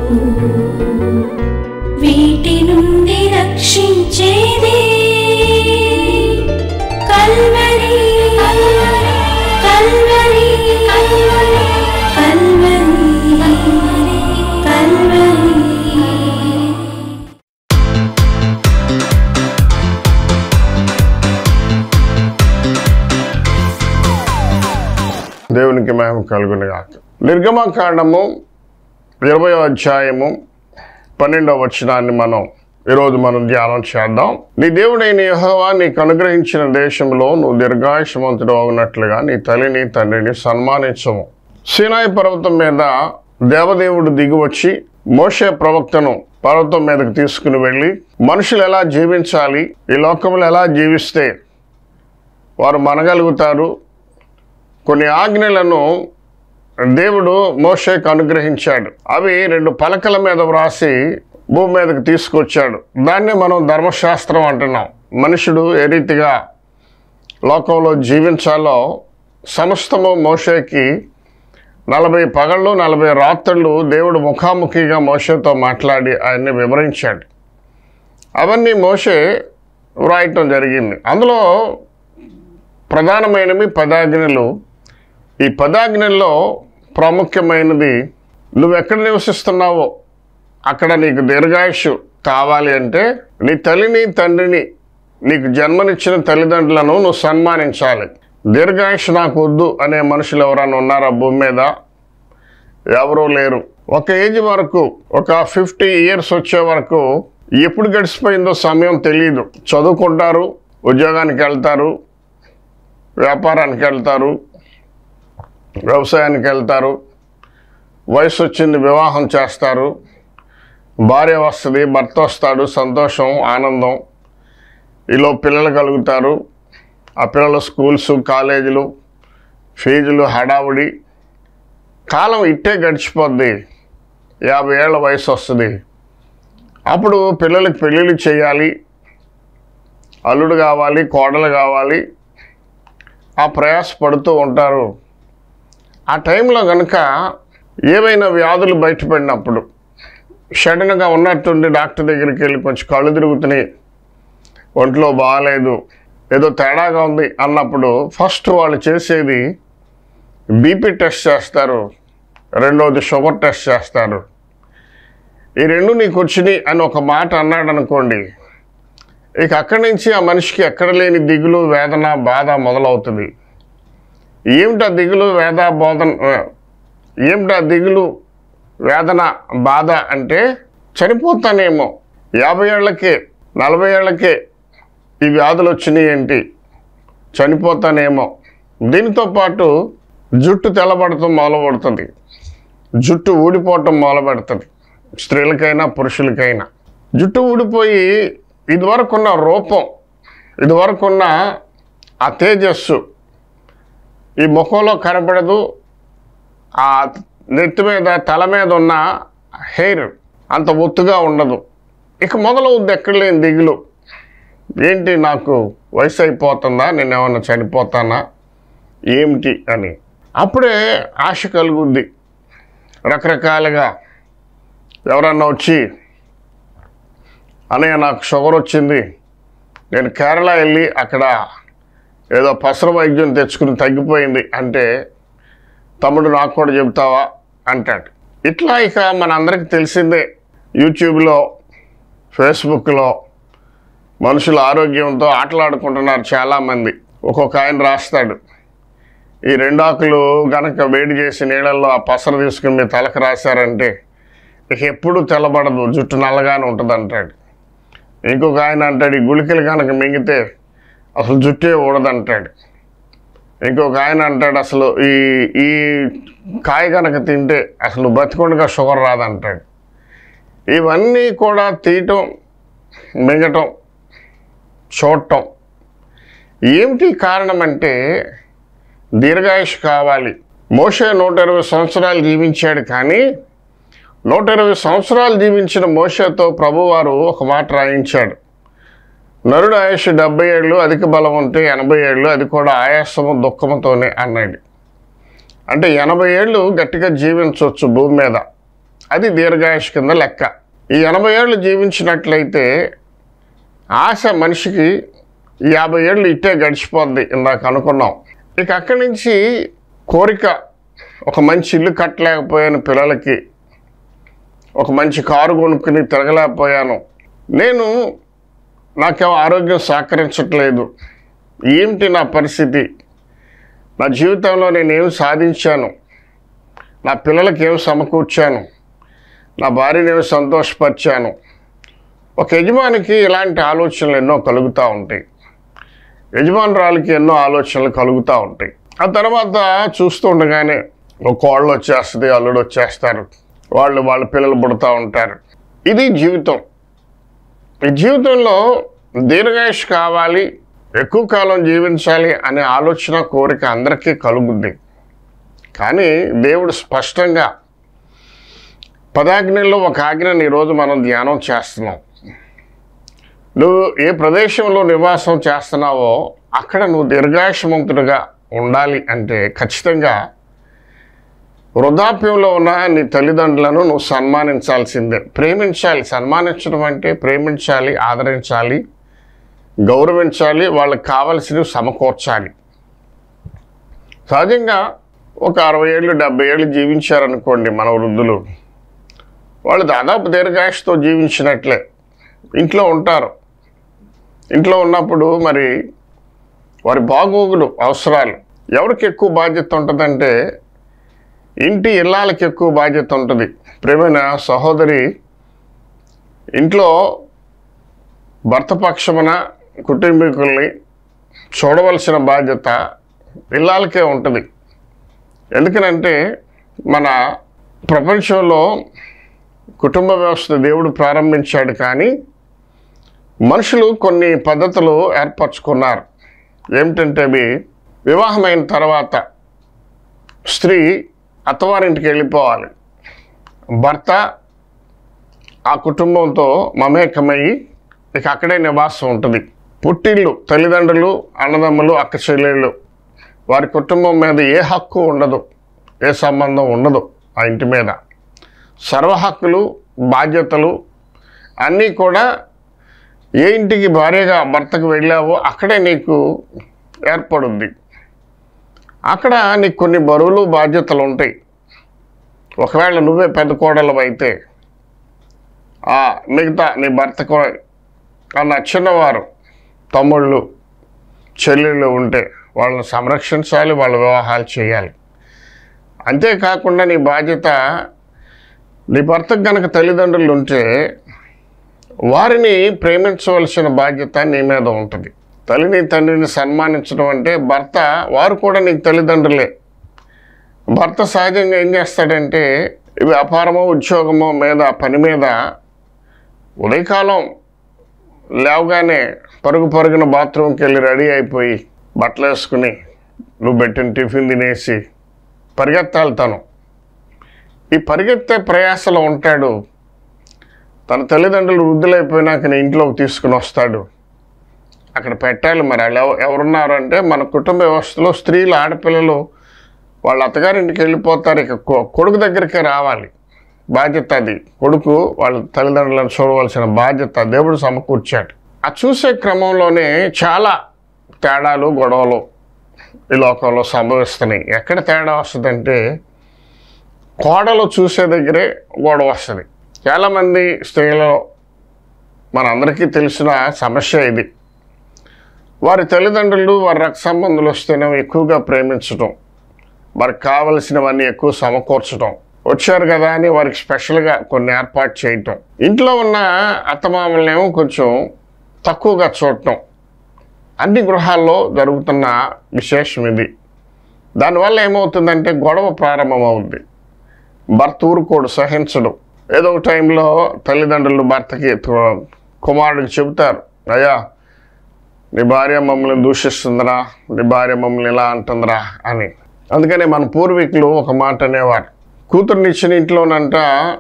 వీటి నుండి రక్షించేది కల్వరి కల్వరి కల్వరి కల్వరి దేవునికి మహిమ కలుగునుగాక నిర్గమకాండము ఇరవై అధ్యాయము పన్నెండవ వచనాన్ని మనం ఈరోజు మనం ధ్యానం చేద్దాం నీ దేవుడైన యెహోవా నీకు అనుగ్రహించిన దేశంలో నువ్వు దీర్ఘాయుషమంతుడు అవునట్లుగా నీ తల్లిని తండ్రిని సన్మానించము సీనాయి పర్వతం మీద దేవదేవుడు దిగి వచ్చి మోషే ప్రవక్తను పర్వతం మీదకి తీసుకుని వెళ్ళి మనుషులు ఎలా జీవించాలి ఈ లోకంలో ఎలా జీవిస్తే వారు మనగలుగుతారు కొన్ని ఆజ్ఞలను దేవుడు మోషేకు అనుగ్రహించాడు అవి రెండు పలకల మీద వ్రాసి భూమి మీదకి తీసుకొచ్చాడు దాన్నే మనం ధర్మశాస్త్రం అంటున్నాం మనుషుడు ఏ రీతిగా లోకంలో జీవించాలో సమస్తము మోషేకి నలభై పగళ్ళు నలభై రాత్రులు దేవుడు ముఖాముఖిగా మోషేతో మాట్లాడి ఆయన్ని వివరించాడు అవన్నీ మోషే వ్రాయటం జరిగింది అందులో ప్రధానమైనవి పదాజ్ఞలు ఈ పదాజ్ఞల్లో ప్రాముఖ్యమైనది నువ్వు ఎక్కడ నివసిస్తున్నావో అక్కడ నీకు దీర్ఘాయుషు కావాలి అంటే నీ తల్లిని తండ్రిని నీకు జన్మనిచ్చిన తల్లిదండ్రులను నువ్వు సన్మానించాలి దీర్ఘాయుషు నాకు వద్దు అనే మనుషులు ఎవరైనా ఉన్నారా భూమి మీద ఎవరూ లేరు ఒక ఏజ్ వరకు ఒక ఫిఫ్టీ ఇయర్స్ వచ్చే వరకు ఎప్పుడు గడిచిపోయిందో సమయం తెలియదు చదువుకుంటారు ఉద్యోగానికి వెళ్తారు వ్యాపారానికి వెళ్తారు వ్యవసాయానికి వెళ్తారు వయసు వచ్చింది వివాహం చేస్తారు భార్య వస్తుంది భర్త వస్తాడు సంతోషం ఆనందం ఈలో పిల్లలు కలుగుతారు ఆ పిల్లల స్కూల్స్ కాలేజీలు ఫీజులు హడావుడి కాలం ఇట్టే గడిచిపోద్ది యాభై ఏళ్ళ వయసు వస్తుంది అప్పుడు పిల్లలకి పెళ్ళిళ్ళు చేయాలి అల్లుడు కావాలి కోడలు కావాలి ఆ ప్రయాస పడుతూ ఉంటారు ఆ టైంలో కనుక ఏవైనా వ్యాధులు బయటపడినప్పుడు సడన్గా ఉన్నట్టుండి డాక్టర్ దగ్గరికి వెళ్ళి కొంచెం కళ్ళు తిరుగుతున్నాయి ఒంట్లో బాగాలేదు ఏదో తేడాగా ఉంది అన్నప్పుడు ఫస్ట్ వాళ్ళు చేసేది బీపీ టెస్ట్ చేస్తారు రెండవది షుగర్ టెస్ట్ చేస్తారు ఈ రెండు నీకు వచ్చినాయి అని ఒక మాట అన్నాడు అనుకోండి ఇక అక్కడి నుంచి ఆ మనిషికి ఎక్కడ లేని దిగులు వేదన బాధ మొదలవుతుంది ఏమిటా దిగులు వేద బోధన ఏమిటా దిగులు వేదన బాధ అంటే చనిపోతానేమో యాభై ఏళ్ళకే నలభై ఏళ్ళకే ఈ వ్యాధులు వచ్చినాయి ఏంటి చనిపోతానేమో దీనితో పాటు జుట్టు తెల్లబడటం మొదలుపడుతుంది జుట్టు ఊడిపోవటం మొదలుపెడుతుంది స్త్రీలకైనా పురుషులకైనా జుట్టు ఊడిపోయి ఇదివరకున్న రూపం ఇదివరకున్న ఆ తేజస్సు ఈ ముఖంలో కనపడదు ఆ నెత్తి మీద తల మీద ఉన్న హెయిర్ అంత ఒత్తుగా ఉండదు ఇక మొదలవుద్ది ఎక్కడ లేని దిగులు ఏంటి నాకు వయసు అయిపోతుందా నేను ఏమన్నా చనిపోతానా ఏమిటి అని అప్పుడే ఆశ కలుగుద్ది రకరకాలుగా ఎవరన్నా వచ్చి అన్నయ్య నాకు షుగర్ వచ్చింది నేను కేరళ వెళ్ళి అక్కడ ఏదో పసర వైద్యం తెచ్చుకుని తగ్గిపోయింది అంటే తమ్ముడు నాకు కూడా చెబుతావా అంటాడు ఇట్లా ఇక మనందరికీ తెలిసిందే యూట్యూబ్లో ఫేస్బుక్లో మనుషుల ఆరోగ్యంతో ఆటలాడుకుంటున్నారు చాలామంది ఒక్కొక్క ఆయన రాస్తాడు ఈ రెండు ఆకులు గనక వేడి చేసి నీళ్ళల్లో ఆ పసర తీసుకుని మీ తలకు రాశారంటే ఇక ఎప్పుడు తెల్లబడదు జుట్టు నల్లగానే ఉంటుంది అంటాడు ఇంకొక ఆయన అంటాడు ఈ గుళికలు కనుక మింగితే అసలు జుట్టే ఊడదంటాడు ఇంకొక ఆయన అంటాడు అసలు ఈ ఈ కాయ కనుక తింటే అసలు బతికొండగా షుగర్ రాదంటాడు ఇవన్నీ కూడా తీయటం మింగటం చూడటం ఏమిటి కారణం అంటే దీర్ఘాయుష్ కావాలి మోషే నూట ఇరవై సంవత్సరాలు జీవించాడు కానీ నూట ఇరవై సంవత్సరాలు జీవించిన మోషతో ప్రభువారు ఒక మాట రాయించాడు నరుడు ఆయుష్ డెబ్బై ఏళ్ళు అధిక బలం ఉంటే ఎనభై ఏళ్ళు అది కూడా ఆయాసము దుఃఖముతోనే అన్నాడు అంటే ఎనభై ఏళ్ళు గట్టిగా జీవించవచ్చు భూమి మీద అది దీర్ఘాయుష్ కింద లెక్క ఈ ఎనభై ఏళ్ళు జీవించినట్లయితే ఆశ మనిషికి యాభై ఏళ్ళు ఇట్టే గడిచిపోద్ది ఇందాక అనుకున్నాం ఇక అక్కడి నుంచి కోరిక ఒక మంచి ఇల్లు కట్టలేకపోయాను పిల్లలకి ఒక మంచి కారు కొనుక్కుని తిరగలేకపోయాను నేను నాకేమో ఆరోగ్యం సహకరించట్లేదు ఏమిటి నా పరిస్థితి నా జీవితంలో నేను ఏం సాధించాను నా పిల్లలకి ఏం సమకూర్చాను నా భార్యని ఏమి సంతోషపరిచాను ఒక యజమానికి ఇలాంటి ఆలోచనలు ఎన్నో కలుగుతూ ఉంటాయి యజమానురాలకి ఎన్నో ఆలోచనలు కలుగుతూ ఉంటాయి ఆ తర్వాత చూస్తూ ఉండగానే ఒక కోళ్ళు వచ్చేస్తుంది అల్లుడు వచ్చేస్తారు వాళ్ళు వాళ్ళ పిల్లలు పుడతా ఉంటారు ఇది జీవితం ఈ జీవితంలో దీర్ఘాయుష్ కావాలి ఎక్కువ కాలం జీవించాలి అనే ఆలోచన కోరిక అందరికీ కలుగుద్ది కానీ దేవుడు స్పష్టంగా పదాజ్ఞల్లో ఒక ఆజ్ఞని ఈరోజు మనం ధ్యానం చేస్తున్నాం నువ్వు ఏ ప్రదేశంలో నివాసం చేస్తున్నావో అక్కడ నువ్వు దీర్ఘాయుషమంతుడిగా ఉండాలి అంటే ఖచ్చితంగా వృద్ధాప్యంలో ఉన్న నీ తల్లిదండ్రులను నువ్వు సన్మానించాల్సిందే ప్రేమించాలి సన్మానించడం అంటే ప్రేమించాలి ఆదరించాలి గౌరవించాలి వాళ్ళకి కావలసినవి సమకూర్చాలి సహజంగా ఒక అరవై ఏళ్ళు డెబ్బై ఏళ్ళు జీవించారనుకోండి మన వృద్ధులు వాళ్ళు దాదాపు దీర్ఘాయుషతో జీవించినట్లే ఇంట్లో ఉంటారు ఇంట్లో ఉన్నప్పుడు మరి వారి బాగోగులు అవసరాలు ఎవరికి ఎక్కువ బాధ్యత ఉంటుందంటే ఇంటి ఇళ్ళాలకి ఎక్కువ బాధ్యత ఉంటుంది ప్రేమైన సహోదరి ఇంట్లో భర్త పక్షమున కుటుంబీకుల్ని చూడవలసిన బాధ్యత ఇళ్ళాలకే ఉంటుంది ఎందుకనంటే మన ప్రపంచంలో కుటుంబ వ్యవస్థ దేవుడు ప్రారంభించాడు కానీ మనుషులు కొన్ని పద్ధతులు ఏర్పరచుకున్నారు ఏమిటంటే అవి వివాహమైన తర్వాత స్త్రీ అత్తవారింటికి వెళ్ళిపోవాలి భర్త ఆ కుటుంబంతో మమేకమయ్యి ఇక అక్కడే నివాసం ఉంటుంది పుట్టిళ్ళు తల్లిదండ్రులు అన్నదమ్ములు అక్క చెల్లెళ్ళు వారి కుటుంబం మీద ఏ హక్కు ఉండదు ఏ సంబంధం ఉండదు ఆ ఇంటి మీద సర్వ హక్కులు బాధ్యతలు అన్నీ కూడా ఏ ఇంటికి భార్యగా భర్తకు వెళ్ళావో అక్కడే నీకు ఏర్పడుద్ది అక్కడ నీకు కొన్ని బరువులు బాధ్యతలు ఉంటాయి ఒకవేళ నువ్వే పెద్ద కోడలు అయితే ఆ మిగతా నీ భర్తకు ఆ నచ్చినవారు తమ్ముళ్ళు చెల్లెళ్ళు ఉంటే వాళ్ళని సంరక్షించాలి వాళ్ళ వివాహాలు చేయాలి అంతేకాకుండా నీ బాధ్యత నీ భర్తకు గనక తల్లిదండ్రులు ఉంటే వారిని ప్రేమించవలసిన బాధ్యత నీ మీద ఉంటుంది తల్లిని తండ్రిని సన్మానించడం అంటే భర్త వారు కూడా నీకు తల్లిదండ్రులే భర్త సహజంగా ఏం చేస్తాడంటే వ్యాపారమో ఉద్యోగమో మీద పని మీద ఉదయకాలం లేవగానే పరుగు పరుగున బాత్రూమ్కి వెళ్ళి రెడీ అయిపోయి బట్టలు వేసుకుని నువ్వు పెట్టిన టిఫిన్ తినేసి పరిగెత్తాలి తను ఈ పరిగెత్తే ప్రయాసలో ఉంటాడు తన తల్లిదండ్రులు వృద్ధులైపోయినాక నీ ఇంట్లోకి తీసుకుని వస్తాడు అక్కడ పెట్టాలి మరి వాళ్ళు ఎవ- ఎవరున్నారు అంటే మన కుటుంబ వ్యవస్థలో స్త్రీలు ఆడపిల్లలు వాళ్ళ అత్తగారింటికి వెళ్ళిపోతారు ఇక కొ- కొడుకు దగ్గరికే రావాలి బాధ్యత అది కొడుకు వాళ్ళ తల్లిదండ్రులను చూడవలసిన బాధ్యత దేవుడు సమకూర్చాడు ఆ చూసే క్రమంలోనే చాలా తేడాలు గొడవలు ఈ లోకంలో సంభవిస్తున్నాయి ఎక్కడ తేడా వస్తుందంటే కోడలు చూసే దగ్గరే గొడవ వస్తుంది చాలామంది స్త్రీలు మనందరికీ తెలిసిన సమస్య ఇది వారి తల్లిదండ్రులు వారి రక్త సంబంధులు వస్తేనే ఎక్కువగా ప్రేమించడం వారికి కావలసినవన్నీ ఎక్కువ సమకూర్చడం వచ్చారు కదా అని వారికి స్పెషల్గా కొన్ని ఏర్పాటు చేయటం ఇంట్లో ఉన్న అత్తమామలనేమో కొంచెం తక్కువగా చూడటం అన్ని గృహాల్లో జరుగుతున్న విశేషం ఇది దానివల్ల ఏమవుతుందంటే గొడవ ప్రారంభమవుద్ది భర్త ఊరుకోడు సహించడు ఏదో ఒక టైంలో తల్లిదండ్రులు భర్తకి కు- కుమారుడికి చెబుతారు అయ్యా నీ భార్య మమ్మల్ని దూషిస్తుందిరా నీ భార్య మమ్మల్ని ఇలా అంటుందిరా అని అందుకనే మన పూర్వీకులు ఒక మాట అనేవారు కూతురునిచ్చిన ఇంట్లోనంట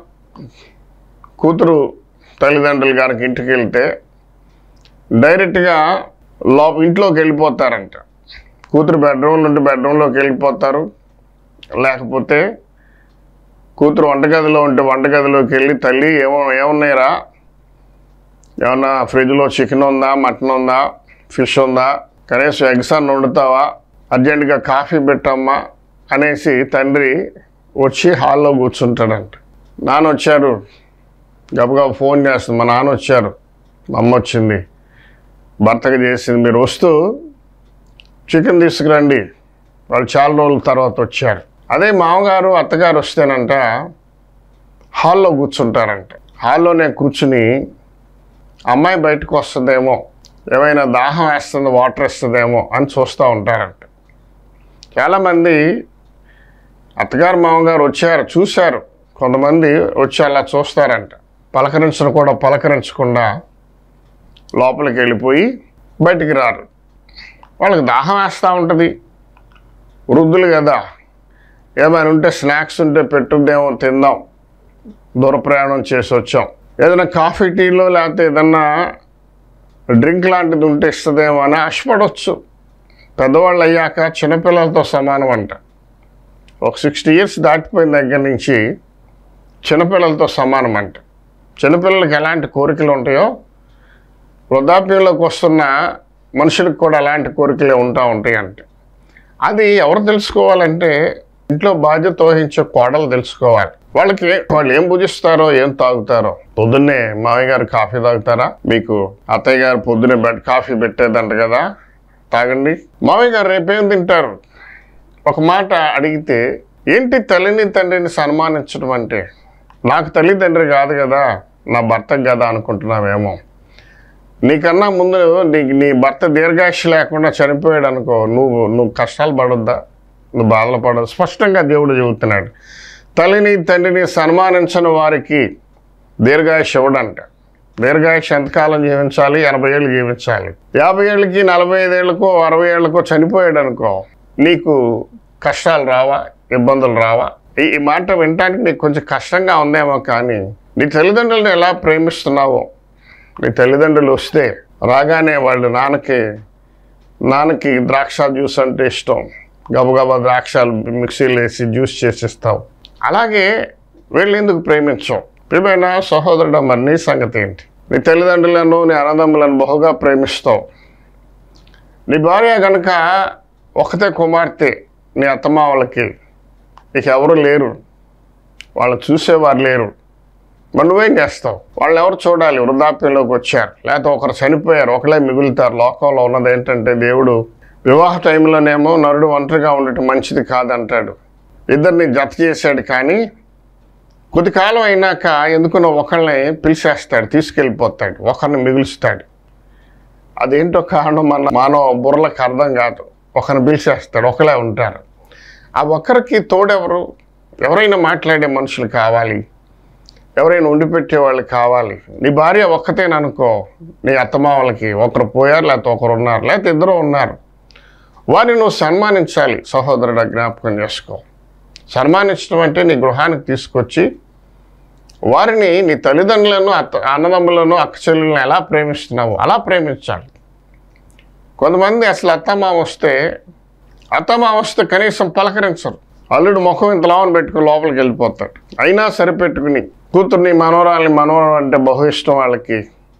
కూతురు తల్లిదండ్రులు గారికి ఇంటికి వెళ్తే డైరెక్ట్గా లో ఇంట్లోకి వెళ్ళిపోతారంట కూతురు బెడ్రూమ్ నుండి బెడ్రూమ్లోకి వెళ్ళిపోతారు లేకపోతే కూతురు వంటగదిలో ఉంటే వంటగదిలోకి వెళ్ళి తల్లి ఏమో ఏమున్నాయిరా ఏమన్నా ఫ్రిడ్జ్లో చికెన్ ఉందా మటన్ ఉందా ఫిష్ ఉందా కనీసం ఎగ్స్ అన్న వండుతావా అర్జెంటుగా కాఫీ పెట్టమ్మా అనేసి తండ్రి వచ్చి హాల్లో కూర్చుంటాడంట నాన్న వచ్చారు గబగబా ఫోన్ చేస్తుంది మా నాన్న వచ్చారు మా అమ్మ వచ్చింది భర్తకు చేసింది మీరు వస్తూ చికెన్ తీసుకురండి వాళ్ళు చాలా రోజుల తర్వాత వచ్చారు అదే మామగారు అత్తగారు వస్తేనంట హాల్లో కూర్చుంటారంట హాల్లోనే కూర్చుని అమ్మాయి బయటకు వస్తుందేమో ఏమైనా దాహం వేస్తుంది వాటర్ ఇస్తుందేమో అని చూస్తూ ఉంటారంట చాలామంది అత్తగారు మామగారు వచ్చారు చూశారు కొంతమంది వచ్చి అలా చూస్తారంట పలకరించడం కూడా పలకరించకుండా లోపలికి వెళ్ళిపోయి బయటికి రారు వాళ్ళకి దాహం వేస్తూ ఉంటుంది వృద్ధులు కదా ఏమైనా ఉంటే స్నాక్స్ ఉంటే పెట్టుద్దేమో తిందాం దూర ప్రయాణం చేసి వచ్చాం ఏదైనా కాఫీ టీలో లేకపోతే ఏదన్నా డ్రింక్ లాంటిది ఉంటే ఇస్తుందేమో అని ఆశపడవచ్చు పెద్దవాళ్ళు అయ్యాక చిన్నపిల్లలతో సమానం అంట ఒక సిక్స్టీ ఇయర్స్ దాటిపోయిన దగ్గర నుంచి చిన్నపిల్లలతో సమానం అంట చిన్నపిల్లలకి ఎలాంటి కోరికలు ఉంటాయో వృద్ధాప్యంలోకి వస్తున్న మనుషులకు కూడా అలాంటి కోరికలే ఉంటా ఉంటాయి అంటే అది ఎవరు తెలుసుకోవాలంటే ఇంట్లో బాధ్యత వహించే కోడలు తెలుసుకోవాలి వాళ్ళకి వాళ్ళు ఏం భుజిస్తారో ఏం తాగుతారో పొద్దున్నే మామయ్య గారు కాఫీ తాగుతారా మీకు అత్తయ్య గారు పొద్దున్నే బెడ్ కాఫీ పెట్టేదంట కదా తాగండి మామయ్య గారు రేపేం తింటారు ఒక మాట అడిగితే ఏంటి తల్లిని తండ్రిని సన్మానించడం అంటే నాకు తల్లిదండ్రి కాదు కదా నా భర్తకు కదా అనుకుంటున్నావేమో నీకన్నా ముందు నీ నీ భర్త దీర్ఘాయుష లేకుండా చనిపోయాడు అనుకో నువ్వు నువ్వు కష్టాలు పడొద్దా నువ్వు బాధలు పడదు స్పష్టంగా దేవుడు చెబుతున్నాడు తల్లిని తండ్రిని సన్మానించని వారికి దీర్ఘాయుష ఇవ్వడంట దీర్ఘాయుష ఎంతకాలం జీవించాలి ఎనభై ఏళ్ళు జీవించాలి యాభై ఏళ్ళకి నలభై ఐదేళ్ళకో అరవై ఏళ్ళకో చనిపోయాడు అనుకో నీకు కష్టాలు రావా ఇబ్బందులు రావా ఈ ఈ మాట వినటానికి నీకు కొంచెం కష్టంగా ఉందేమో కానీ నీ తల్లిదండ్రులను ఎలా ప్రేమిస్తున్నావో నీ తల్లిదండ్రులు వస్తే రాగానే వాళ్ళు నాన్నకి నాన్నకి ద్రాక్ష జ్యూస్ అంటే ఇష్టం గబగబా ద్రాక్షలు మిక్సీలో వేసి జ్యూస్ చేసిస్తావు అలాగే వీళ్ళు ఎందుకు ప్రేమించవు ప్రియమైన సహోదరుడు మరి నీ సంగతి ఏంటి నీ తల్లిదండ్రులను నీ అన్నదమ్ములను బహుగా ప్రేమిస్తావు నీ భార్య కనుక ఒకతే కుమార్తె నీ అత్తమావలకి ఇక ఎవరు లేరు వాళ్ళని చూసేవారు లేరు మరి నువ్వేం చేస్తావు వాళ్ళు ఎవరు చూడాలి వృద్ధాప్యంలోకి వచ్చారు లేకపోతే ఒకరు చనిపోయారు ఒకలే మిగులుతారు లోకంలో ఉన్నది ఏంటంటే దేవుడు వివాహ టైంలోనేమో నరుడు ఒంటరిగా ఉండటం మంచిది కాదంటాడు ఇద్దరిని జత చేశాడు కానీ కొద్ది కాలం అయినాక ఎందుకున్న ఒకరిని పిలిచేస్తాడు తీసుకెళ్ళిపోతాడు ఒకరిని మిగులుస్తాడు అదేంటో కారణం మన మానవ బుర్రలకు అర్థం కాదు ఒకరిని పిలిచేస్తాడు ఒకలే ఉంటారు ఆ ఒక్కరికి తోడెవరు ఎవరైనా మాట్లాడే మనుషులు కావాలి ఎవరైనా ఉండి పెట్టేవాళ్ళు కావాలి నీ భార్య ఒక్కతేననుకో నీ అత్తమామలకి ఒకరు పోయారు లేకపోతే ఒకరు ఉన్నారు లేకపోతే ఇద్దరు ఉన్నారు వారిని నువ్వు సన్మానించాలి సహోదరుడు జ్ఞాపకం చేసుకో సన్మానించడం అంటే నీ గృహానికి తీసుకొచ్చి వారిని నీ తల్లిదండ్రులను అత్త అన్నదమ్ములను అక్క చెల్లెలను ఎలా ప్రేమిస్తున్నావు అలా ప్రేమించాలి కొంతమంది అసలు అత్తమామ వస్తే అత్తమామ వస్తే కనీసం పలకరించరు అల్లుడు ముఖం ఇంత లావని పెట్టుకుని లోపలికి వెళ్ళిపోతాడు అయినా సరిపెట్టుకుని కూతుర్ని మనోరాలని మనోరం అంటే బహు ఇష్టం వాళ్ళకి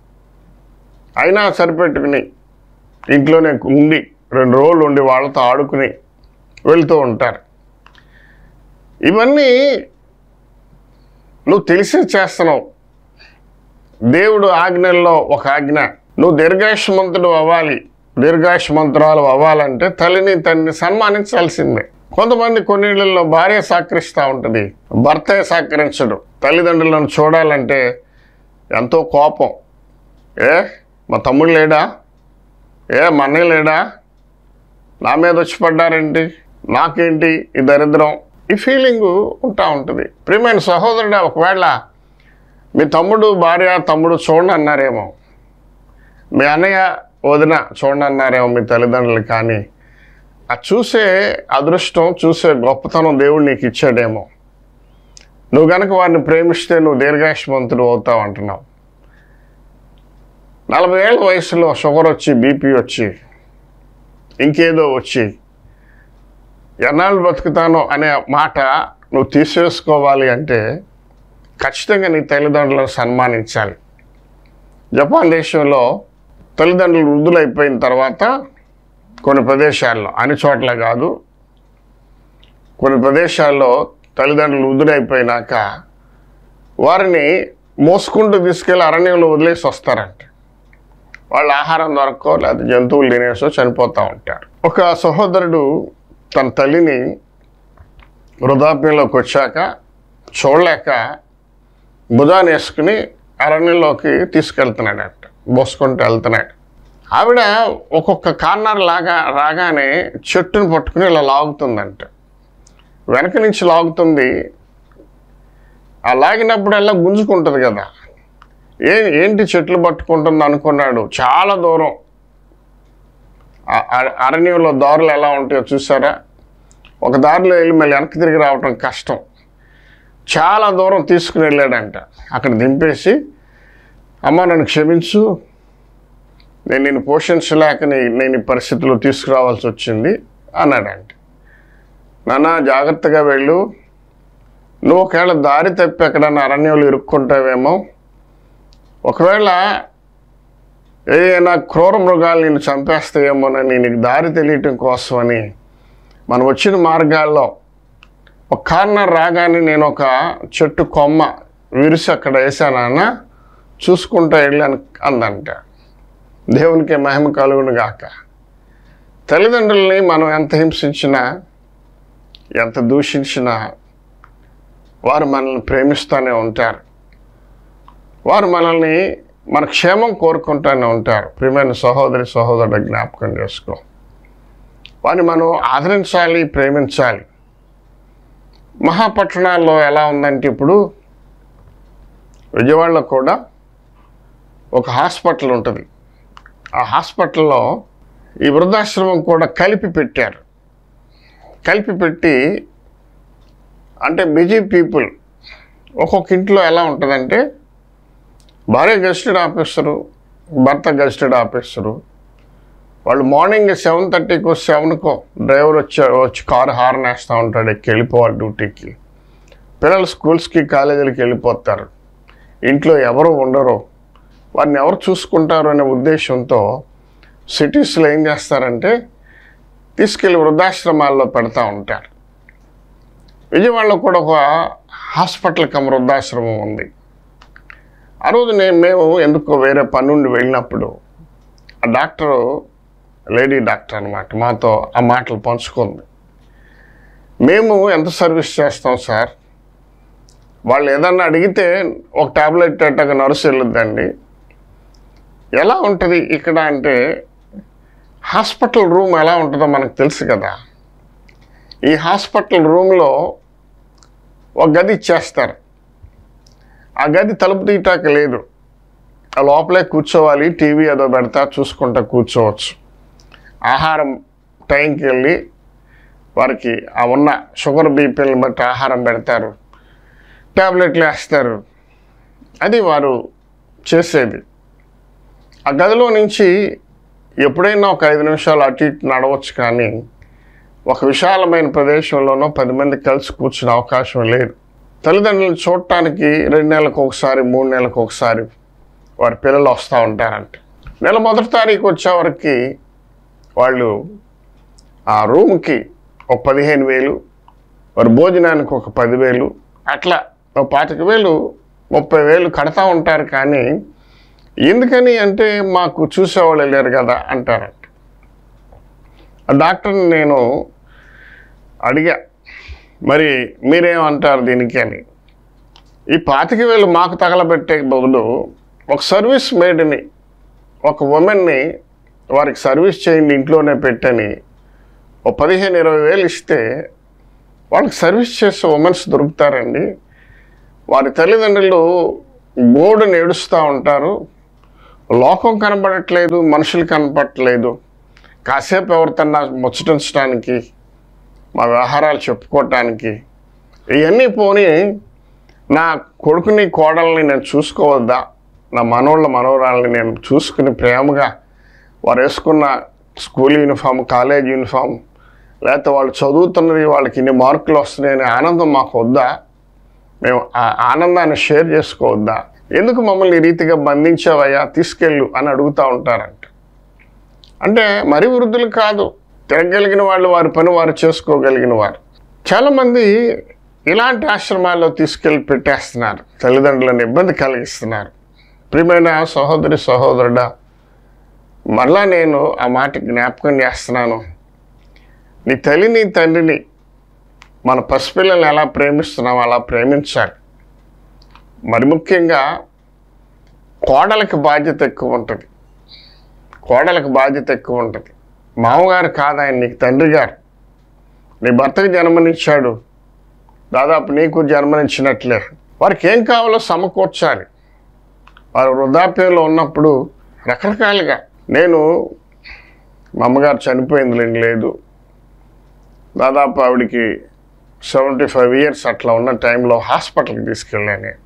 అయినా సరిపెట్టుకుని ఇంట్లోనే ఉండి రెండు రోజులు ఉండి వాళ్ళతో ఆడుకుని వెళ్తూ ఉంటారు ఇవన్నీ నువ్వు తెలిసి చేస్తున్నావు దేవుడు ఆజ్ఞల్లో ఒక ఆజ్ఞ నువ్వు దీర్ఘాయుష్మంతుడు అవ్వాలి దీర్ఘాయుష్మంతురాలు అవ్వాలంటే తల్లిని తండ్రిని సన్మానించాల్సిందే కొంతమంది కొన్నిళ్ళల్లో భార్య సహకరిస్తూ ఉంటుంది భర్తే సహకరించడు తల్లిదండ్రులను చూడాలంటే ఎంతో కోపం ఏ మా తమ్ముడు లేడా ఏ మా అన్నయ్య లేడా నా మీద వచ్చి పడ్డారేంటి నాకేంటి ఈ దరిద్రం ఈ ఫీలింగు ఉంటా ఉంటుంది ప్రియమైన సహోదరుడు ఒకవేళ మీ తమ్ముడు భార్య తమ్ముడు చూడండి అన్నారేమో మీ అన్నయ్య వదిన చూడండి అన్నారేమో మీ తల్లిదండ్రులు కానీ ఆ చూసే అదృష్టం చూసే గొప్పతనం దేవుడు నీకు ఇచ్చాడేమో నువ్వు కనుక వారిని ప్రేమిస్తే నువ్వు దీర్ఘాయుష్మంతుడు అవుతావు అంటున్నావు నలభై ఏళ్ళ వయసులో షుగర్ వచ్చి బీపీ వచ్చి ఇంకేదో వచ్చి ఎన్నాళ్ళు బతుకుతానో అనే మాట నువ్వు తీసివేసుకోవాలి అంటే ఖచ్చితంగా నీ తల్లిదండ్రులను సన్మానించాలి జపాన్ దేశంలో తల్లిదండ్రులు వృద్ధులైపోయిన తర్వాత కొన్ని ప్రదేశాల్లో అన్ని చోట్ల కాదు కొన్ని ప్రదేశాల్లో తల్లిదండ్రులు వృద్ధులైపోయినాక వారిని మోసుకుంటూ తీసుకెళ్ళి అరణ్యంలో వదిలేసి వస్తారంట వాళ్ళ ఆహారం దొరకో లేదా జంతువులు తినేసో చనిపోతూ ఉంటారు ఒక సహోదరుడు తన తల్లిని వృద్ధాప్యంలోకి వచ్చాక చూడలేక భుజాన్ని వేసుకుని అరణ్యంలోకి తీసుకెళ్తున్నాడట మోసుకుంటూ వెళ్తున్నాడు ఆవిడ ఒక్కొక్క కార్నర్ లాగా రాగానే చెట్టును పట్టుకుని ఇలా లాగుతుందంట వెనక నుంచి లాగుతుంది ఆ లాగినప్పుడల్లా గుంజుకుంటుంది కదా ఏ ఏంటి చెట్లు పట్టుకుంటుంది అనుకున్నాడు చాలా దూరం ఆ- ఆ- అరణ్యంలో దారులు ఎలా ఉంటాయో చూసారా ఒక దారిలో వెళ్ళి మళ్ళీ వెనక్కి తిరిగి రావటం కష్టం చాలా దూరం తీసుకుని వెళ్ళాడంట అక్కడ దింపేసి అమ్మ నన్ను క్షమించు నేను నేను పోషించలేక నీ- నేను ఈ పరిస్థితిలో తీసుకురావాల్సి వచ్చింది అన్నాడంట నాన్న జాగ్రత్తగా వెళ్ళు నువ్వు ఒకవేళ దారి తప్పి ఎక్కడన్నా అరణ్యంలో ఇరుక్కుంటావేమో ఒకవేళ ఏదైనా క్రూర మృగాలు నేను చంపేస్తాయేమోనని నీకు దారి తెలియటం కోసమని మనం వచ్చిన మార్గాల్లో ఒక కార్నర్ రాగానే నేను ఒక చెట్టు కొమ్మ విరిసి అక్కడ వేసానన్న చూసుకుంటా వెళ్ళాను అందంట దేవునికి మహిమ కలుగును గాక తల్లిదండ్రుల్ని మనం ఎంత హింసించినా ఎంత దూషించినా వారు మనల్ని ప్రేమిస్తూనే ఉంటారు వారు మనల్ని మన క్షేమం కోరుకుంటూనే ఉంటారు ప్రియమైన సహోదరి సహోదరుడు జ్ఞాపకం చేసుకో వారిని మనం ఆదరించాలి ప్రేమించాలి మహాపట్టణాల్లో ఎలా ఉందంటే ఇప్పుడు విజయవాడలో కూడా ఒక హాస్పిటల్ ఉంటుంది ఆ హాస్పిటల్లో ఈ వృద్ధాశ్రమం కూడా కలిపి పెట్టారు కలిపి పెట్టి అంటే బిజీ పీపుల్ ఒక్కొక్క ఇంట్లో ఎలా ఉంటుందంటే భార్య గెస్టెడ్ ఆఫీసరు భర్త గెస్టెడ్ ఆఫీసరు వాళ్ళు మార్నింగ్ సెవెన్ థర్టీకో సెవెన్కో డ్రైవర్ వచ్చి వచ్చి కారు హార్న్ వేస్తూ ఉంటాడు ఎక్కి వెళ్ళిపోవాలి డ్యూటీకి పిల్లలు స్కూల్స్కి కాలేజీలకి వెళ్ళిపోతారు ఇంట్లో ఎవరు ఉండరు వారిని ఎవరు చూసుకుంటారు అనే ఉద్దేశంతో సిటీస్లో ఏం చేస్తారంటే తీసుకెళ్ళి వృద్ధాశ్రమాల్లో పెడతా ఉంటారు విజయవాడలో కూడా ఒక హాస్పిటల్ కమ్ వృద్ధాశ్రమం ఉంది ఆ రోజు నేను మేము ఎందుకో వేరే పని నుండి వెళ్ళినప్పుడు ఆ డాక్టరు లేడీ డాక్టర్ అనమాట మాతో ఆ మాటలు పంచుకుంది మేము ఎంత సర్వీస్ చేస్తాం సార్ వాళ్ళు ఏదన్నా అడిగితే ఒక టాబ్లెట్ అట్టగా నర్సు వెళ్ళొద్దండి ఎలా ఉంటుంది ఇక్కడ అంటే హాస్పిటల్ రూమ్ ఎలా ఉంటుందో మనకు తెలుసు కదా ఈ హాస్పిటల్ రూమ్లో ఒక గది ఇచ్చేస్తారు ఆ గది తలుపు తీయటాక లేదు ఆ లోపలే కూర్చోవాలి టీవీ ఏదో పెడతా చూసుకుంటా కూర్చోవచ్చు ఆహారం టైంకి వెళ్ళి వారికి ఆ ఉన్న షుగర్ బీపీని బట్టి ఆహారం పెడతారు ట్యాబ్లెట్లు వేస్తారు అది వారు చేసేది ఆ గదిలో నుంచి ఎప్పుడైనా ఒక ఐదు నిమిషాలు అటు ఇటు నడవచ్చు కానీ ఒక విశాలమైన ప్రదేశంలోనో పది మంది కలిసి కూర్చునే అవకాశం లేదు తల్లిదండ్రులను చూడటానికి రెండు నెలలకు ఒకసారి మూడు నెలలకు ఒకసారి వారి పిల్లలు వస్తూ ఉంటారంట నెల మొదటి తారీఖు వచ్చేవరకు వాళ్ళు ఆ రూమ్కి ఒక పదిహేను వేలు వారి భోజనానికి ఒక పదివేలు అట్లా ఒక పాతిక వేలు ముప్పై వేలు కడతా ఉంటారు కానీ ఎందుకని అంటే మాకు చూసేవాళ్ళు లేరు కదా అంటారంట ఆ డాక్టర్ని నేను అడిగా మరి మీరేమంటారు దీనికి అని ఈ పాతిక వేలు మాకు తగలబెట్టే బదులు ఒక సర్వీస్ మేడ్ని ఒక ఉమెన్ని వారికి సర్వీస్ చేయండి ఇంట్లోనే పెట్టని ఒక పదిహేను ఇరవై వేలు ఇస్తే వాళ్ళకి సర్వీస్ చేసే ఉమెన్స్ దొరుకుతారండి వారి తల్లిదండ్రులు బోర్డుని ఏడుస్తూ ఉంటారు లోకం కనబడట్లేదు మనుషులు కనపడట్లేదు కాసేపు ఎవరితన్నా ముచ్చటించడానికి మా వ్యవహారాలు చెప్పుకోవటానికి ఇవన్నీ పోని నా కొడుకుని కోడల్ని నేను చూసుకోవద్దా నా మనోళ్ళ మనోరాలని నేను చూసుకుని ప్రేమగా వారు వేసుకున్న స్కూల్ యూనిఫామ్ కాలేజ్ యూనిఫామ్ లేకపోతే వాళ్ళు చదువుతున్నది వాళ్ళకి ఇన్ని మార్కులు వస్తున్నాయనే ఆనందం మాకు వద్దా మేము ఆ ఆనందాన్ని షేర్ చేసుకోవద్దా ఎందుకు మమ్మల్ని ఈ రీతిగా బంధించావయ్యా తీసుకెళ్ళు అని అడుగుతూ ఉంటారంట అంటే మరి వృద్ధులు కాదు తిరగలిగిన వాళ్ళు వారి పని వారు చేసుకోగలిగిన వారు చాలామంది ఇలాంటి ఆశ్రమాల్లో తీసుకెళ్ళి పెట్టేస్తున్నారు తల్లిదండ్రులను ఇబ్బంది కలిగిస్తున్నారు ప్రియమైన సహోదరి సహోదరుడా మరలా నేను ఆ మాట జ్ఞాపకం చేస్తున్నాను నీ తల్లిని తండ్రిని మన పసిపిల్లల్ని ఎలా ప్రేమిస్తున్నామో అలా ప్రేమించాలి మరి ముఖ్యంగా కోడలకి బాధ్యత ఎక్కువ ఉంటుంది కోడలకు బాధ్యత ఎక్కువ ఉంటుంది మామగారు కాదు ఆయన నీకు తండ్రి గారు నీ భర్తకు జన్మనిచ్చాడు దాదాపు నీకు జన్మనిచ్చినట్లే వారికి ఏం కావాలో సమకూర్చాలి వారు వృద్ధాప్యంలో ఉన్నప్పుడు రకరకాలుగా నేను మా అమ్మగారు చనిపోయింది లేదు దాదాపు ఆవిడికి సెవెంటీ ఫైవ్ ఇయర్స్ అట్లా ఉన్న టైంలో హాస్పిటల్కి తీసుకెళ్ళాను నేను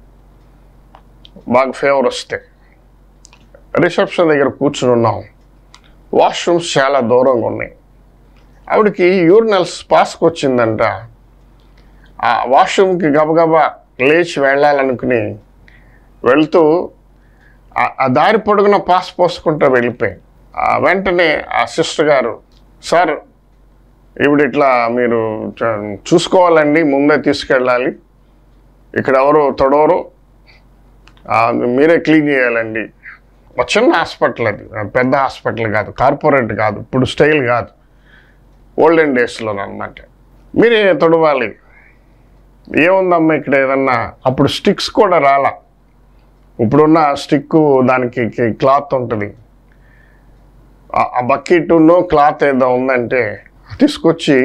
బాగా ఫేవర్ వస్తే రిసెప్షన్ దగ్గర కూర్చుని ఉన్నాం వాష్రూమ్స్ చాలా దూరంగా ఉన్నాయి ఆవిడకి యూరినల్స్ పాస్కి వచ్చిందంట ఆ వాష్రూమ్కి గబగబా లేచి వెళ్ళాలనుకుని వెళ్తూ ఆ- ఆ దారి పొడుగున పాస్ పోసుకుంటూ వెళ్ళిపోయి ఆ వెంటనే ఆ సిస్టర్ గారు సార్ ఇప్పుడు ఇట్లా మీరు చ- చూసుకోవాలండి ముందే తీసుకెళ్ళాలి ఇక్కడ ఎవరు తొడవరు ఆ, మీరే క్లీన్ చేయాలండి ఒక చిన్న హాస్పిటల్ అది పెద్ద హాస్పిటల్ కాదు కార్పొరేట్ కాదు ఇప్పుడు స్టైల్ కాదు ఓల్డెన్ డేస్లో అనమాట మీరే తొడవాలి ఏముందమ్మా ఇక్కడ ఏదన్నా అప్పుడు స్టిక్స్ కూడా రాలా ఇప్పుడున్న స్టిక్ దానికి కి- క్లాత్ ఉంటుంది ఆ- ఆ బకెట్ను క్లాత్ ఏదో ఉందంటే తీసుకొచ్చి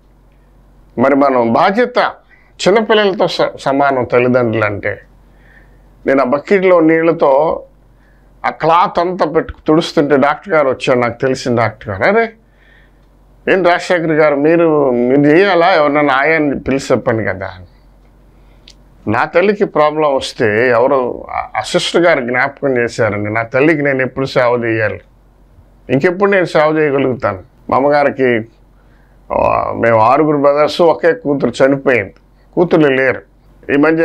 మరి మనం బాధ్యత చిన్నపిల్లలతో స- సమానం తల్లిదండ్రులు అంటే నేను ఆ బకెట్లో నీళ్ళతో ఆ క్లాత్ అంతా పెట్టు తుడుస్తుంటే డాక్టర్ గారు వచ్చారు నాకు తెలిసిన డాక్టర్ గారు అరే ఏం రాజశేఖర్ గారు మీరు మీరు చేయాలా ఎవరన్నా ఆయాన్ని పిలిచి చెప్పండి కదా నా తల్లికి ప్రాబ్లం వస్తే ఎవరు ఆ సిస్టర్ గారు జ్ఞాపకం చేశారండి నా తల్లికి నేను ఎప్పుడు సేవ చేయాలి ఇంకెప్పుడు నేను సేవ చేయగలుగుతాను మా అమ్మగారికి ఆ, మేము ఆరుగురు బ్రదర్స్ ఒకే కూతురు చనిపోయింది కూతురు లేరు ఈ మధ్య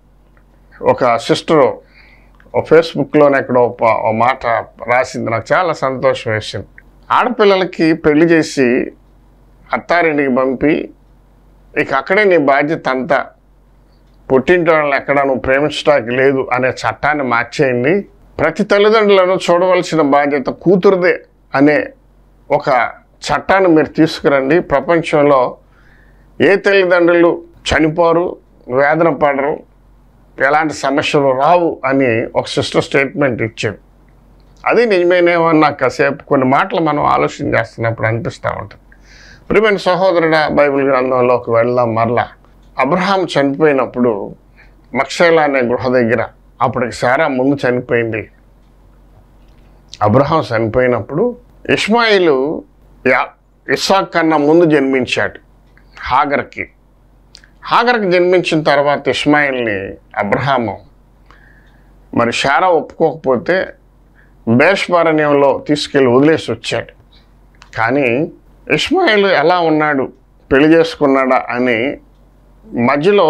ఒక సిస్టరు ఒక ఫేస్బుక్లోనే ఎక్కడో ఒక ప- ఒక మాట రాసింది నాకు చాలా సంతోషం వేసింది ఆడపిల్లలకి పెళ్లి చేసి అత్తారింటికి పంపి ఇక అక్కడే నీ బాధ్యత అంతా పుట్టింటి వాళ్ళని ఎక్కడ నువ్వు ప్రేమించడానికి లేదు అనే చట్టాన్ని మార్చేయండి ప్రతి తల్లిదండ్రులను చూడవలసిన బాధ్యత కూతురుదే అనే ఒక చట్టాన్ని మీరు తీసుకురండి ప్రపంచంలో ఏ తల్లిదండ్రులు చనిపోరు వేదన పడరు ఎలాంటి సమస్యలు రావు అని ఒక సిస్టర్ స్టేట్మెంట్ ఇచ్చాడు అది నిజమేనేమో అని నాకు కాసేపు కొన్ని మాటలు మనం ఆలోచన చేస్తున్నప్పుడు అనిపిస్తూ ఉంటుంది ప్రియమైన సహోదరుడ బైబిల్ గ్రంథంలోకి వెళ్దాం మరలా అబ్రహాం చనిపోయినప్పుడు మక్షేల అనే గృహ దగ్గర అప్పటికి సారా ముందు చనిపోయింది అబ్రహాం చనిపోయినప్పుడు ఇస్మాయిలు యా- ఇస్సాక్ కన్నా ముందు జన్మించాడు హాగర్కి హాగర్కి జన్మించిన తర్వాత ఇస్మాయిల్ని అబ్రహాము మరి షారా ఒప్పుకోకపోతే బేష్పారణ్యంలో తీసుకెళ్ళి వదిలేసి వచ్చాడు కానీ ఇస్మాయిల్ ఎలా ఉన్నాడు పెళ్లి చేసుకున్నాడా అని మధ్యలో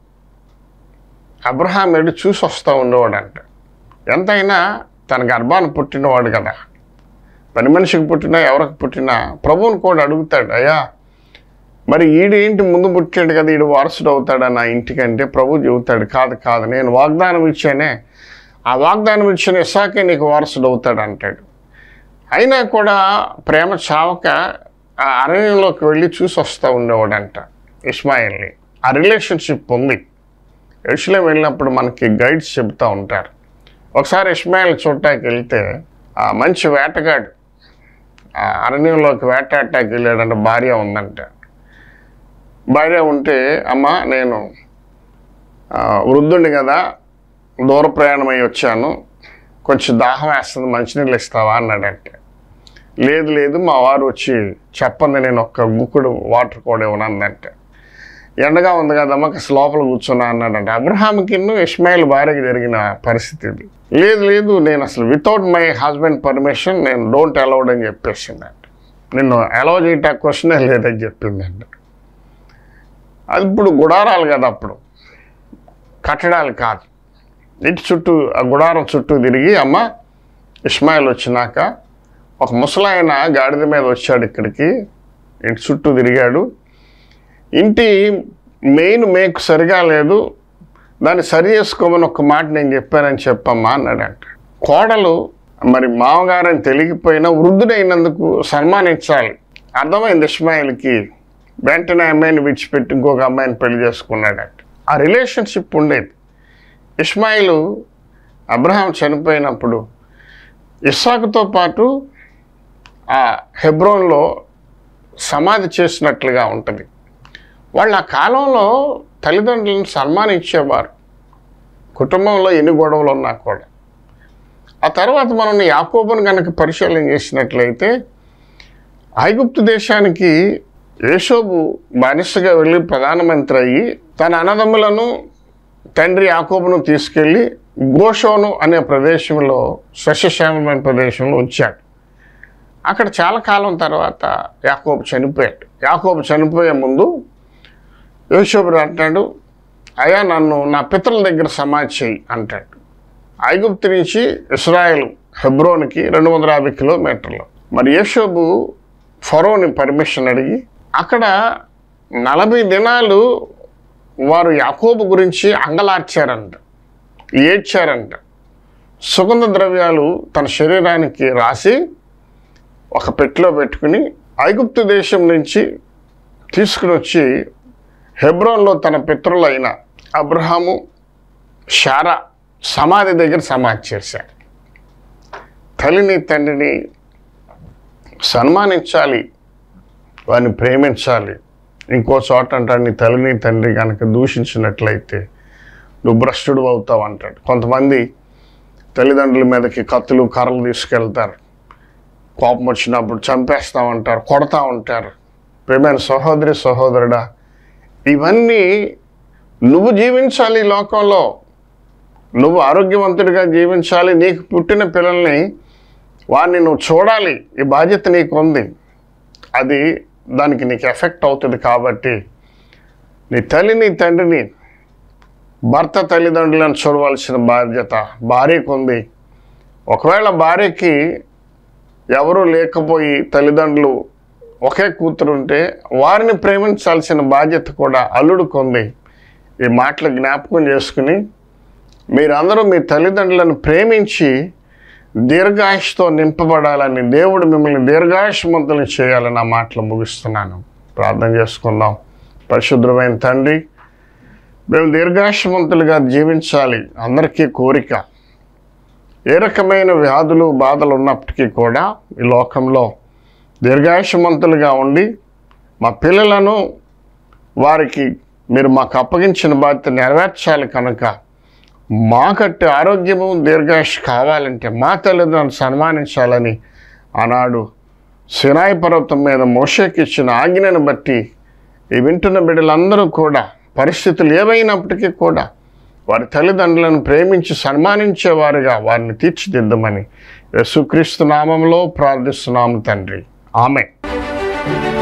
అబ్రహాం వెళ్ళి చూసి వస్తూ ఉండేవాడంట ఎంతైనా తన గర్భాన్ని పుట్టినవాడు కదా పని మనిషికి పుట్టినా ఎవరికి పుట్టినా ప్రభువుని కూడా అడుగుతాడు అయ్యా మరి ఈడు ఏంటి ముందు పుట్టాడు కదా ఈడు వారసుడు అవుతాడా నా ఇంటికంటే ప్రభు చెబుతాడు కాదు కాదు నేను వాగ్దానం ఇచ్చానే ఆ వాగ్దానం ఇచ్చిన ఇసాకే నీకు వారసుడు అవుతాడు అంటాడు అయినా కూడా ప్రేమ చావక ఆ అరణ్యంలోకి వెళ్ళి చూసి వస్తూ ఉండేవాడంట ఇస్మాయిల్ని ఆ రిలేషన్షిప్ ఉంది ఎరుసలేం వెళ్ళినప్పుడు మనకి గైడ్స్ చెబుతూ ఉంటారు ఒకసారి ఇస్మాయిల్ చూడటానికి వెళ్తే ఆ మంచి వేటగాడు ఆ అరణ్యంలోకి వేటాడటానికి వెళ్ళాడంటే భార్య ఉందంట భార్య ఉంటే అమ్మ నేను ఆ, వృద్ధుడిని కదా దూర ప్రయాణం అయ్యి వచ్చాను కొంచెం దాహం వేస్తుంది మంచినీళ్ళు ఇస్తావా అన్నాడంటే లేదు లేదు మా వారు వచ్చి చెప్పండి నేను ఒక్క గుక్కుడు వాటర్ కూడా ఇవ్వనందంటే ఎండగా ఉంది కదమ్మా కాస్త లోపల కూర్చున్నా అన్నాడంటే అబ్రహాంకి ఇస్మాయిల్ భార్యకి జరిగిన పరిస్థితి ఇది లేదు లేదు నేను అసలు వితౌట్ మై హస్బెండ్ పర్మిషన్ నేను డోంట్ అలౌడ్ అని చెప్పేసిందంట నిన్ను అలౌ చేయటం క్వశ్చనే లేదని చెప్పిందండి అది ఇప్పుడు గుడారాలు కదా అప్పుడు కట్టడాలు కాదు ఇంటి చుట్టూ ఆ గుడారం చుట్టూ తిరిగి అమ్మ ఇస్మాయిల్ వచ్చినాక ఒక ముసలాయన గాడిద మీద వచ్చాడు ఇక్కడికి ఇంటి చుట్టూ తిరిగాడు ఇంటి మెయిన్ మేకు సరిగా లేదు దాన్ని సరి చేసుకోమని ఒక మాట నేను చెప్పానని చెప్పమ్మా అన్నాడంట కోడలు మరి మామగారని తెలియకపోయినా వృద్ధుడైనందుకు సన్మానించాలి అర్థమైంది ఇస్మాయిల్కి వెంటనే అమ్మాయిని విడిచిపెట్టి ఇంకొక అమ్మాయిని పెళ్లి చేసుకున్నాడట ఆ రిలేషన్షిప్ ఉండేది ఇస్మాయిలు అబ్రహాం చనిపోయినప్పుడు ఇస్సాకుతో పాటు ఆ హెబ్రోన్లో సమాధి చేసినట్లుగా ఉంటుంది వాళ్ళు ఆ కాలంలో తల్లిదండ్రులను సన్మానించేవారు కుటుంబంలో ఎన్ని గొడవలు ఉన్నా కూడా ఆ తర్వాత మనం యాకోబును కనుక పరిశీలన చేసినట్లయితే ఐగుప్తు దేశానికి యేషోబు బానిసగా వెళ్ళి ప్రధానమంత్రి అయ్యి తన అన్నదమ్ములను తండ్రి యాకోబును తీసుకెళ్ళి గోషోను అనే ప్రదేశంలో సస్యశ్యామమైన ప్రదేశంలో ఉంచాడు అక్కడ చాలా కాలం తర్వాత యాకోబు చనిపోయాడు యాకోబు చనిపోయే ముందు యోషోబు అంటాడు అయ్యా నన్ను నా పితరుల దగ్గర సమాధి చేయి అంటాడు ఐగుప్తు నుంచి ఇస్రాయల్ హెబ్రోన్కి రెండు వందల యాభై కిలోమీటర్లు మరి యేషోబు ఫరోని పర్మిషన్ అడిగి అక్కడ నలభై దినాలు వారు యాకోబు గురించి అంగలార్చారంట ఏడ్చారంట సుగంధ ద్రవ్యాలు తన శరీరానికి రాసి ఒక పెట్టెలో పెట్టుకుని ఐగుప్తు దేశం నుంచి తీసుకుని వచ్చి హెబ్రోన్లో తన పితరులైన అబ్రహాము షారా సమాధి దగ్గర సమాధి చేశాడు తల్లిని తండ్రిని సన్మానించాలి వారిని ప్రేమించాలి ఇంకో చోట అంటాడు నీ తల్లిని తండ్రి కనుక దూషించినట్లయితే నువ్వు భ్రష్టుడు అవుతావు అంటాడు కొంతమంది తల్లిదండ్రుల మీదకి కత్తులు కర్రలు తీసుకెళ్తారు కోపం వచ్చినప్పుడు చంపేస్తా ఉంటారు కొడతా ఉంటారు ప్రేమైన సహోదరి సహోదరుడా ఇవన్నీ నువ్వు జీవించాలి ఈ లోకంలో నువ్వు ఆరోగ్యవంతుడిగా జీవించాలి నీకు పుట్టిన పిల్లల్ని వారిని నువ్వు చూడాలి ఈ బాధ్యత నీకు ఉంది అది దానికి నీకు ఎఫెక్ట్ అవుతుంది కాబట్టి నీ తల్లిని తండ్రిని భర్త తల్లిదండ్రులను చూడవలసిన బాధ్యత భార్యకు ఉంది ఒకవేళ భార్యకి ఎవరూ లేకపోయి తల్లిదండ్రులు ఒకే కూతురు ఉంటే వారిని ప్రేమించాల్సిన బాధ్యత కూడా అల్లుడికి ఉంది ఈ మాటలు జ్ఞాపకం చేసుకుని మీరందరూ మీ తల్లిదండ్రులను ప్రేమించి దీర్ఘాయుషతో నింపబడాలని దేవుడు మిమ్మల్ని దీర్ఘాయుషమంతులను చేయాలని ఆ మాటలు ముగిస్తున్నాను ప్రార్థన చేసుకుందాం పరిశుద్ధమైన తండ్రి మేము దీర్ఘాయుషమంతులుగా జీవించాలి అందరికీ కోరిక ఏ రకమైన వ్యాధులు బాధలు ఉన్నప్పటికీ కూడా ఈ లోకంలో దీర్ఘాయుషమంతులుగా ఉండి మా పిల్లలను వారికి మీరు మాకు అప్పగించిన బాధ్యత నెరవేర్చాలి కనుక మాకట్టి ఆరోగ్యము దీర్ఘాయుష్ కావాలంటే మా తల్లిదండ్రులను సన్మానించాలని ఆనాడు సినాయి పర్వతం మీద మోషకి ఇచ్చిన ఆజ్ఞను బట్టి ఈ వింటున్న బిడ్డలందరూ కూడా పరిస్థితులు ఏవైనప్పటికీ కూడా వారి తల్లిదండ్రులను ప్రేమించి సన్మానించేవారుగా వారిని తీర్చిదిద్దమని యేసుక్రీస్తు నామంలో ప్రార్థిస్తున్నాము తండ్రి ఆమె